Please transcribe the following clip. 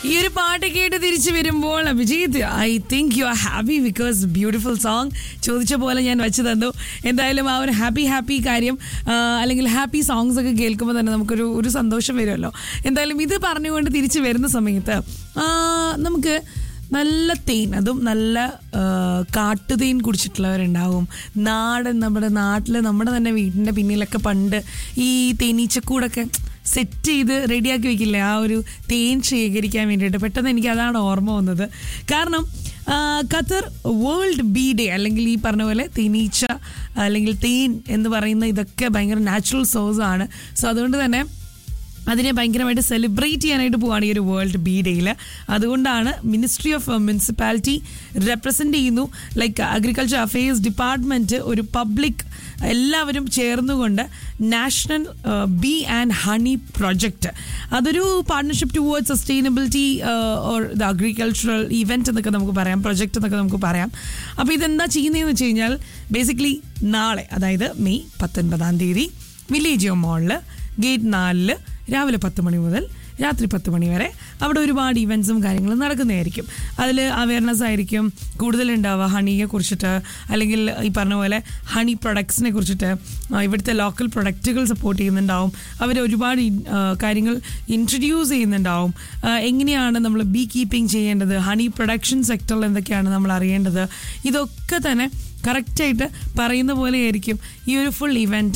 ഈ ഒരു പാട്ട് കേട്ട് തിരിച്ചു വരുമ്പോൾ Abhijith I think you are happy because beautiful song ചോദിച്ച പോലെ ഞാൻ വെച്ച് തന്നു എന്തായാലും ആ ഒരു ഹാപ്പി ഹാപ്പി കാര്യം ആ, അല്ലെങ്കിൽ ഹാപ്പി സോങ്സ് ഒക്കെ കേൾക്കുമ്പോൾ തന്നെ നമുക്കൊരു ഒരു സന്തോഷം വരുമല്ലോ എന്തായാലും ഇത് പറഞ്ഞുകൊണ്ട് തിരിച്ചു വരുന്ന സമയത്ത് ആ, നമുക്ക് നല്ല തേൻ അതും നല്ല ആ, കാട്ടുതേൻ കുടിച്ചിട്ടുള്ളവരുണ്ടാവും നാടൻ നമ്മുടെ നാട്ടിൽ നമ്മുടെ തന്നെ വീടിൻ്റെ പിന്നിലൊക്കെ പണ്ട് ഈ തേനീച്ചക്കൂടൊക്കെ സെറ്റ് ചെയ്ത് റെഡിയാക്കി വെക്കില്ലേ ആ ഒരു തേൻ ശേഖരിക്കാൻ വേണ്ടിയിട്ട് പെട്ടെന്ന് എനിക്ക് അതാണ് ഓർമ്മ വന്നത് കാരണം ആ, ഖത്തർ വേൾഡ് ബി ഡേ അല്ലെങ്കിൽ ഈ പറഞ്ഞ പോലെ തേനീച്ച അല്ലെങ്കിൽ തേൻ എന്ന് പറയുന്ന ഇതൊക്കെ ഭയങ്കര നാച്ചുറൽ സോഴ്സ് ആണ് സോ അതുകൊണ്ട് തന്നെ അതിനെ ഭയങ്കരമായിട്ട് സെലിബ്രേറ്റ് ചെയ്യാനായിട്ട് പോവാണ് ഈ ഒരു വേൾഡ് ബി ഡേയിൽ അതുകൊണ്ടാണ് മിനിസ്ട്രി ഓഫ് മുനിസിപ്പാലിറ്റി റെപ്രസെൻ്റ് ചെയ്യുന്നു ലൈക്ക് അഗ്രികൾച്ചർ അഫയേഴ്സ് ഡിപ്പാർട്ട്മെൻറ്റ് ഒരു പബ്ലിക് എല്ലാവരും ചേർന്നുകൊണ്ട് national bee and honey project അതൊരു partnership toward sustainability or the agricultural event എന്നൊക്കെ നമുക്ക് പറയാം പ്രൊജക്റ്റ് എന്നൊക്കെ നമുക്ക് പറയാം അപ്പോൾ ഇതെന്താ ചെയ്യുന്നതെന്ന് വെച്ച് കഴിഞ്ഞാൽ ബേസിക്കലി നാളെ അതായത് മെയ് പത്തൊൻപതാം തീയതി വില്ലേജ് മോളിൽ ഗേറ്റ് നാലില് രാവിലെ പത്ത് മണി മുതൽ രാത്രി പത്ത് മണി വരെ അവിടെ ഒരുപാട് ഇവൻറ്റ്സും കാര്യങ്ങളും നടക്കുന്നതായിരിക്കും അതിൽ അവയർനെസ് ആയിരിക്കും കൂടുതലുണ്ടാവുക ഹണിയെ കുറിച്ചിട്ട് അല്ലെങ്കിൽ ഈ പറഞ്ഞ പോലെ ഹണി പ്രൊഡക്ട്സിനെ കുറിച്ചിട്ട് ആ, ഇവിടുത്തെ ലോക്കൽ പ്രൊഡക്റ്റുകൾ സപ്പോർട്ട് ചെയ്യുന്നുണ്ടാവും അവർ ഒരുപാട് ഇൻ- ആ, കാര്യങ്ങൾ ഇൻട്രൊഡ്യൂസ് ചെയ്യുന്നുണ്ടാവും ആ, എങ്ങനെയാണ് നമ്മൾ ബീ കീപ്പിംഗ് ചെയ്യേണ്ടത് ഹണി പ്രൊഡക്ഷൻ സെക്ടറിൽ എന്തൊക്കെയാണ് നമ്മൾ അറിയേണ്ടത് ഇതൊക്കെ തന്നെ കറക്റ്റായിട്ട് പറയുന്ന പോലെയായിരിക്കും ഈ ഒരു ഫുൾ ഇവൻറ്റ്